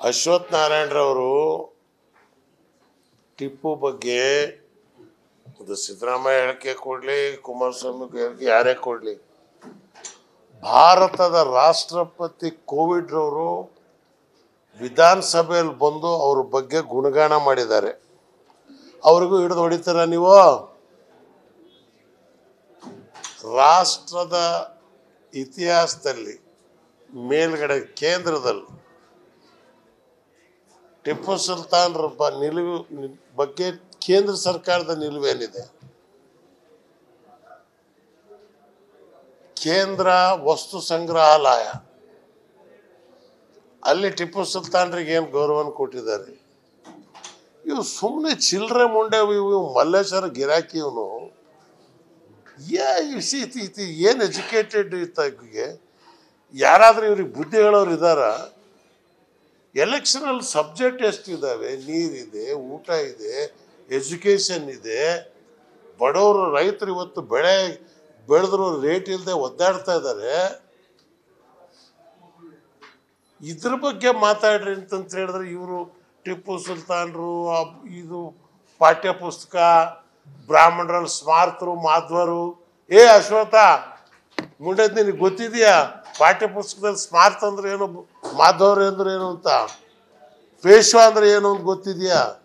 ಅಶ್ವಥ್ ನಾರಾಯಣರವರು ಟಿಪ್ಪು ಬಗ್ಗೆ ಅದು ಸಿದ್ದರಾಮಯ್ಯ ಹೇಳಿಕೆ ಕೊಡಲಿ ಕುಮಾರಸ್ವಾಮಿ ಹೇಳಿಕೆ ಯಾರೇ ಕೊಡಲಿ ಭಾರತದ ರಾಷ್ಟ್ರಪತಿ ಕೋವಿಡ್ರವರು ವಿಧಾನಸಭೆಯಲ್ಲಿ ಬಂದು ಅವ್ರ ಬಗ್ಗೆ ಗುಣಗಾನ ಮಾಡಿದ್ದಾರೆ ಅವ್ರಿಗೂ ಹಿಡಿದು ಹೊಡಿತೀರ ನೀವು ರಾಷ್ಟ್ರದ ಇತಿಹಾಸದಲ್ಲಿ ಮೇಲ್ಗಡೆ ಕೇಂದ್ರದಲ್ಲಿ ಟಿಪ್ಪು ಸುಲ್ತಾನ್ರ ಬ ನಿಲುವು ನಿ- ಬಗ್ಗೆ ಕೇಂದ್ರ ಸರ್ಕಾರದ ನಿಲುವೇನಿದೆ ಕೇಂದ್ರ ವಸ್ತು ಸಂಗ್ರಹಾಲಯ ಅಲ್ಲಿ ಟಿಪ್ಪು ಸುಲ್ತಾನ್ರಿಗೆ ಏನು ಗೌರವನ ಕೊಟ್ಟಿದ್ದಾರೆ ಇವು ಸುಮ್ಮನೆ ಚಿಲ್ಲರೆ ಮುಂಡೆ ಇವು ಮಲ್ಲೇಶ್ವರ ಗಿರಾಕಿ ಇವನು ಏ ಇಸಿ ಏನು ಎಜುಕೇಟೆಡ್ ಇತ್ತಾಗಿಗೆ ಯಾರಾದ್ರೂ ಇವ್ರಿಗೆ ಬುದ್ಧಿ ಹೇಳೋರು ಇದ್ದಾರ ಎಲೆಕ್ಷನಲ್ಲಿ ಸಬ್ಜೆಕ್ಟ್ ಎಷ್ಟಿದ್ದಾವೆ ನೀರಿದೆ ಊಟ ಇದೆ ಎಜುಕೇಷನ್ ಇದೆ ಬಡವರು ರೈತರು ಇವತ್ತು ಬೆಳೆ ಬೆಳೆದ್ರು ರೇಟ್ ಇಲ್ಲದೆ ಒದ್ದಾಡ್ತಾ ಇದ್ದಾರೆ ಇದ್ರ ಬಗ್ಗೆ ಮಾತಾಡ್ರಿ ಅಂತಂತ ಹೇಳಿದ್ರೆ ಇವರು ಟಿಪ್ಪು ಸುಲ್ತಾನ್ರು ಅಬ್- ಇದು ಪಾಠ್ಯ ಪುಸ್ತಕ ಬ್ರಾಹ್ಮಣರಲ್ಲಿ ಸ್ಮಾರ್ತರು ಮಾಧ್ವರು ಏ ಅಶ್ವಥ ಮುಂಡೆ ನಿನಗೆ ಗೊತ್ತಿದೆಯಾ ಪಾಠ್ಯ ಪುಸ್ತಕದಲ್ಲಿ ಸ್ಮಾರ್ತ್ ಅಂದ್ರೆ ಏನು ಮಾಧವರು ಅಂದ್ರೆ ಏನು ಅಂತ ಪೇಶ್ವ ಅಂದ್ರೆ ಏನು ಅಂತ ಗೊತ್ತಿದೆಯಾ